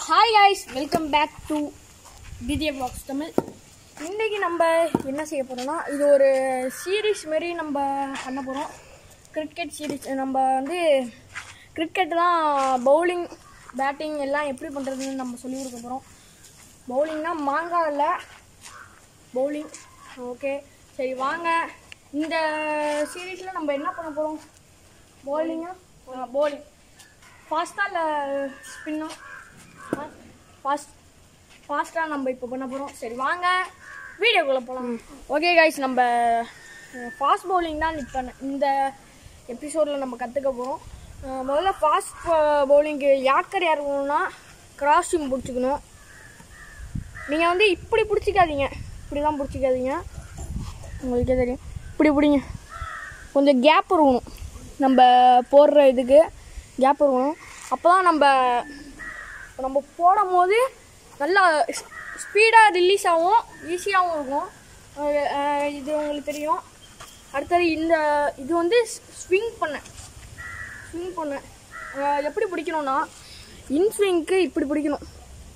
Hi guys welcome back to DJ box Tamil இன்றைக்கி நம்ம என்ன செய்ய போகிறோம்னா இது ஒரு சீரீஸ் மாரி நம்ம பண்ண போகிறோம் கிரிக்கெட் சீரீஸ் நம்ம வந்து கிரிக்கெட் தான் பவுலிங் பேட்டிங் எல்லாம் எப்படி பண்ணுறதுன்னு நம்ம சொல்லிக் கொடுக்க போகிறோம் பவுலிங்னா மாங்காய் இல்லை பவுலிங் ஓகே சரி வாங்க இந்த சீரீஸில் நம்ம என்ன பண்ண போகிறோம் பவுலிங்கா பவுலிங் ஃபாஸ்ட்டாக இல்லை ஸ்பின்னா ஃபாஸ்ட் ஃபாஸ்ட்டாக நம்ம இப்போ பண்ண போகிறோம் சரி வாங்க வீடியோக்குள்ளே போகலாம் ஓகே கைஸ் நம்ம ஃபாஸ்ட் பவுலிங் தான் இப்போ இந்த எபிசோடில் நம்ம கற்றுக்க போகிறோம் முதல்ல ஃபாஸ்ட் பவுலிங்க்கு யாக்கர் இறங்கணும்னா கிராஸிங் பிடிச்சிக்கணும் நீங்கள் வந்து இப்படி பிடிச்சிக்காதீங்க இப்படி தான் பிடிச்சிக்காதீங்க உங்களுக்கே தெரியும் இப்படி பிடிங்க கொஞ்சம் கேப் இருக்கணும் நம்ம போடுற இதுக்கு கேப் இருக்கணும் அப்போ தான் நம்ம நம்ம போடும் போது நல்லா ஸ்பீடாக ரிலீஸ் ஆகும் ஈஸியாகவும் இருக்கும் அஹ் அஹ் இது உங்களுக்கு தெரியும் அடுத்தது இந்த இது வந்து ஸ்விங் பண்ணேன் ஸ்விங் பண்ணேன் அஹ் எப்படி பிடிக்கணும்னா இன் ஸ்விங்க்கு இப்படி பிடிக்கணும்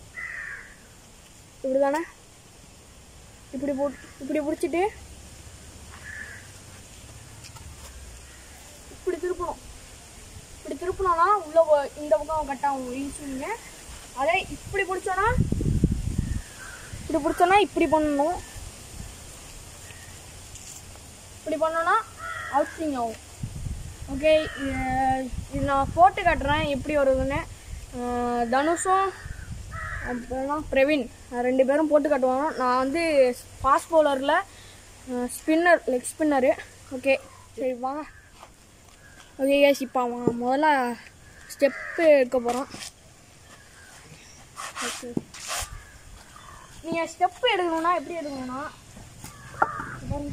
இப்படி தானே இப்படி போட் இப்படி பிடிச்சிட்டு இப்படி திருப்பணும் இப்படி திருப்பினோன்னா உள்ள வ- இந்த பக்கம் கட் ஆகும் இன்சுலிங்க அதே இப்படி பிடிச்சோன்னா இப்படி பிடிச்சோன்னா இப்படி பண்ணணும் இப்படி பண்ணோன்னா அவுட் ஸ்விங் ஆகும் ஓகே இது நான் போட்டு காட்டுறேன் எப்படி வருதுன்னு அஹ் தனுஷும் அப்புறம் பிரவீன் நான் ரெண்டு பேரும் போட்டு காட்டுவாங்க நான் வந்து ஃபாஸ்ட் பவுலரில் ஸ்பின்னர் லெக் ஸ்பின்னரு ஓகே சரி வாங்க ஓகே கேஸ் இப்போ அவன் முதல்ல ஸ்டெப்பு எடுக்க போகிறான் ஓகே நீங்கள் ஸ்டெப்பு எடுக்கணும்னா எப்படி எடுக்கணும்னா பாருங்க.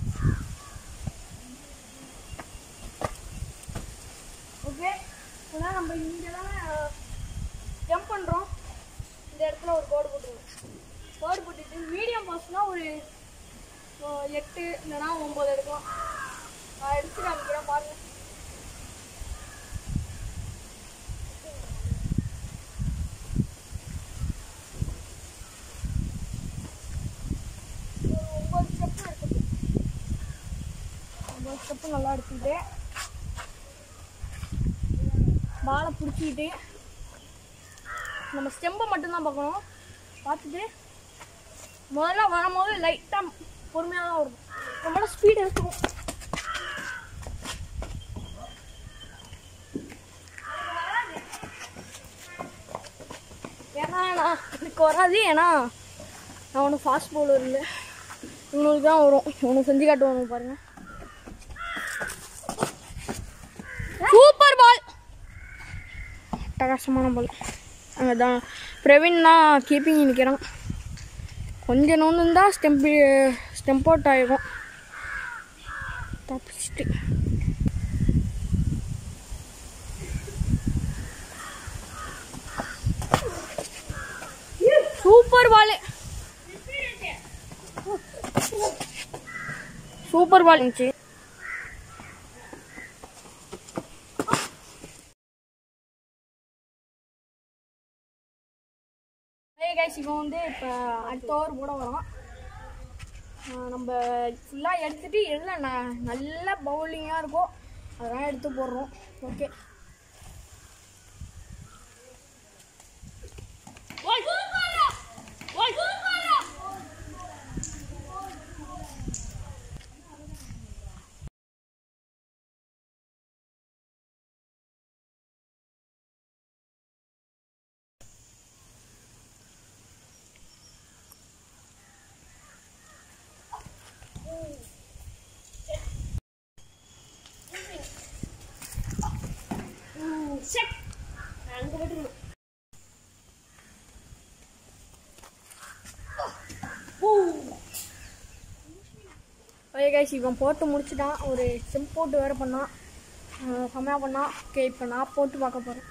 ஓகே இப்போதான் நம்ம இங்கே தான் ஜம்ப் பண்ணுறோம் இந்த இடத்துல ஒரு கோடு போட்டுருவோம் கோடு போட்டுட்டு மீடியம் பாஸ்னா ஒரு அஹ், எட்டு இல்லைன்னா ஒம்பது எடுக்கலாம் நான் எடுத்து காமிக்கிறேன் பாருங்க ஒரு ஒம்பது ஸ்டெப்பு எடுத்துட்டு ஒம்பது ஸ்டெப்பு நல்லா எடுத்துக்கிட்டு பாலை பிடிச்சிக்கிட்டு நம்ம ஸ்டெம்பை மட்டும்தான் பார்க்கணும் பார்த்துட்டு முதல்ல வரும்போது லைட்டாக பொறுமையாக தான் வரும் நம்மளோட ஸ்பீட் எடுத்துக்கும் ஏன்னா நான் எனக்கு வராது ஏன்னா நான் ஒன்றும் ஃபாஸ்ட் பவுலர் இல்லை இவனுக்கு தான் வரும் இவனுக்கு செஞ்சு காட்டுவானு பாருங்க சூப்பர் பால் அட்டகாசமான பால் அங்கே தான் பிரவீன்னா கீப்பிங் நிற்கிறான் கொஞ்சம் நோண்டு இருந்தால் ஸ்டெம்பு ஸ்டெம்ப் அவுட் ஆகிடும் தப்பிச்சுட்டு சூப்பர் பால் சூப்பர் பால் இருந்துச்சு அதே கைஸ் இவன் வந்து இப்போ அடுத்த ஓவர் போட வரான் ஆஹ் நம்ம ஃபுல்லாக எடுத்துட்டு எல்லாம் ந- நல்ல பவுலிங்காக இருக்கும் அதெல்லாம் எடுத்து போடுறோம் ஓகே ஓகே கைஸ் இவன் போட்டு முடிச்சுட்டான் ஒரு சிம் போட்டு வேறு பண்ணான் ஆஹ் செம்மையாக பண்ணான் ஓகே இப்போ நான் போட்டு பார்க்க போகிறேன்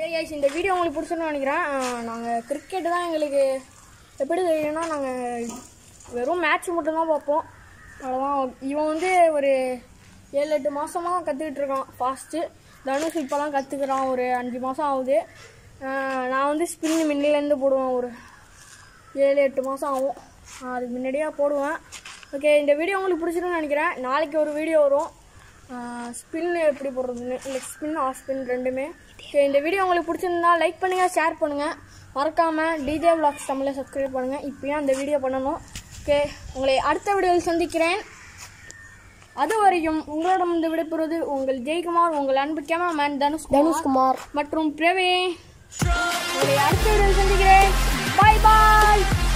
ஓகே guys இந்த வீடியோ உங்களுக்கு பிடிச்சிருன்னு நினைக்கிறேன் நாங்கள் கிரிக்கெட் தான் எங்களுக்கு எப்படி தெரியும்னா நாங்கள் வெறும் மேட்ச் மட்டும்தான் பார்ப்போம் அவ்வளோதான் இவன் வந்து ஒரு ஏழு எட்டு மாதமாக கற்றுக்கிட்டு இருக்கான் ஃபாஸ்ட்டு தனுஷ் இப்போலாம் கற்றுக்குறான் ஒரு அஞ்சு மாதம் ஆகுது ஆஹ் நான் வந்து ஸ்பின் முன்னிலேருந்து போடுவேன் ஒரு ஏழு எட்டு மாதம் ஆகும் நான் அதுக்கு முன்னாடியே போடுவேன் ஓகே இந்த வீடியோ உங்களுக்கு பிடிச்சிருக்குன்னு நினைக்கிறேன் நாளைக்கு ஒரு வீடியோ வரும் ஸ்பின் எப்படி போடுறதுன்னு இல்லை ஸ்பின் ஆஃப் ஸ்பின் ரெண்டுமே ஓகே இந்த வீடியோ உங்களுக்கு பிடிச்சிருந்தா லைக் பண்ணுங்கள் ஷேர் பண்ணுங்கள் மறக்காமல் டிஜே விளாக்ஸ் தமிழை சப்ஸ்கிரைப் பண்ணுங்கள் இப்போயே அந்த வீடியோ பண்ணணும் ஓகே உங்களை அடுத்த வீடியோவில் சந்திக்கிறேன் அதுவரையும் உங்களிடம் வந்து விடைபெறுவது உங்கள் ஜெயக்குமார் உங்கள் அன்பு கேமராமேன் தனுஷ் தனுஷ்குமார் மற்றும் பிரவீன் உங்களை அடுத்த வீடியோவில் சந்திக்கிறேன் பாய் பாய்